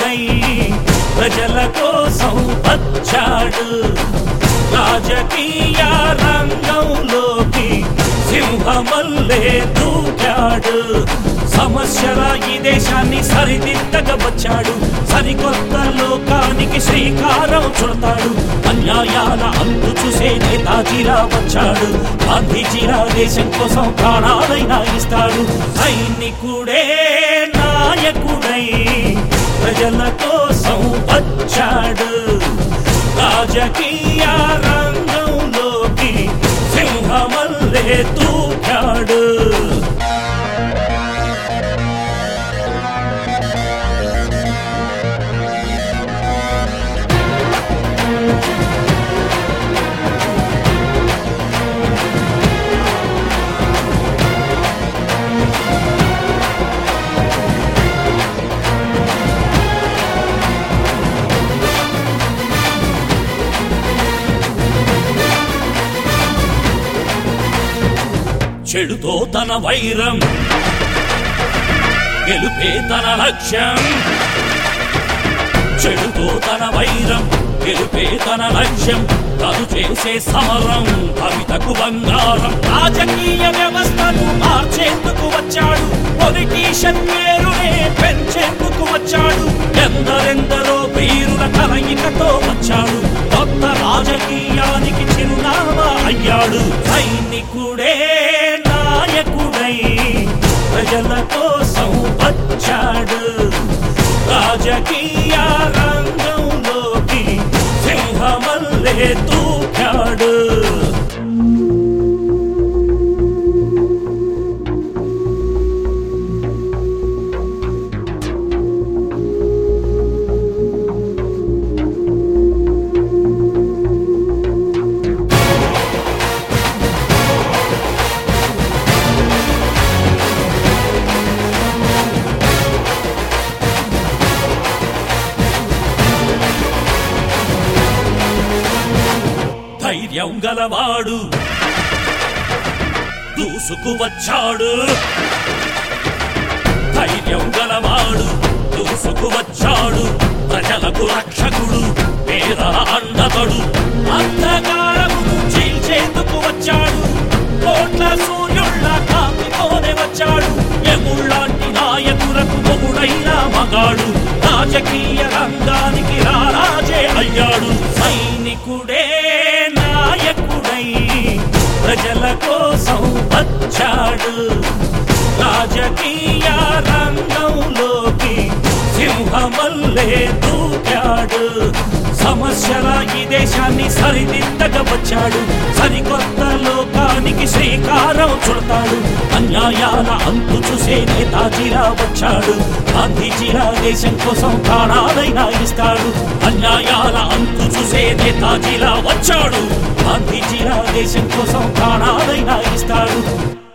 నాయకుడై ప్రజల కోసం వచ్చాడు రాజకీయ రంగంలోకి సింహమల్లే దూకాడు సమస్యల ఈ దేశాన్ని సరిదిద్దగా వచ్చాడు సరికొత్త లోకానికి శ్రీకారం చుడతాడు అన్యాయాల అంతు చూసే నేతాజీలా వచ్చాడు గాంధీజీలా దేశం కోసం ప్రాణాలైనా ఇస్తాడు సైనికుడే నాయకుడై ప్రజల కోసం వచ్చాడు రాజకీయ రంగంలోకి సింహమల్లే దూకాడు చెడుతో తన వైరం గెలుపే తన లక్ష్యం చెడుతో తన వైరం గెలుపే తన లక్ష్యం తను చేసే సమరం కవితకు బంగారం రాజకీయ వ్యవస్థను మార్చేందుకు వచ్చాడు పొలిటీషియన్ పేరునే పెంచేందుకు వచ్చాడు ఎందరెందరో వీరుల కలయికతో వచ్చాడు కొత్త రాజకీయానికి చిరునామా అయ్యాడు సైనికుడే నాయకుడై ప్రజల కోసం వచ్చాడు రాజకీయ రంగంలోకి సింహమల్లే దూకాడు ధైర్యం గలవాడు దూసుకు వచ్చాడు ధైర్యం గలవాడు దూసుకు వచ్చాడు ప్రజలకు రక్షకుడు పేదల అండతడు అంధకారమును చీల్చేందుకు వచ్చాడు కోట్ల సూర్యుళ్ళ కాంతితోనే వచ్చాడు ఎముళ్ళాంటి నాయకులకు మొగుడైన మగాడు రాజకీయ రంగానికి రారాజే అయ్యాడు సైనికుడే నాయకుడై ప్రజల కోసం వచ్చాడు రాజకీయ రంగంలోకి సింహమల్లే దూకాడు సమస్యల ఈ దేశాన్ని సరిదిద్దగా వచ్చాడు సరికొత్త లోకానికి శ్రీకారం చుడతాడు అన్యాయాల అంతు చూసే నేతాజీలా వచ్చాడు గాంధీజీలా దేశం కోసం ప్రాణాలైనా ఇస్తాడు అన్యాయాల అంతు చూసే నేతాజీలా వచ్చాడు గాంధీజీలా దేశం కోసం ప్రాణాలైనా ఇస్తాడు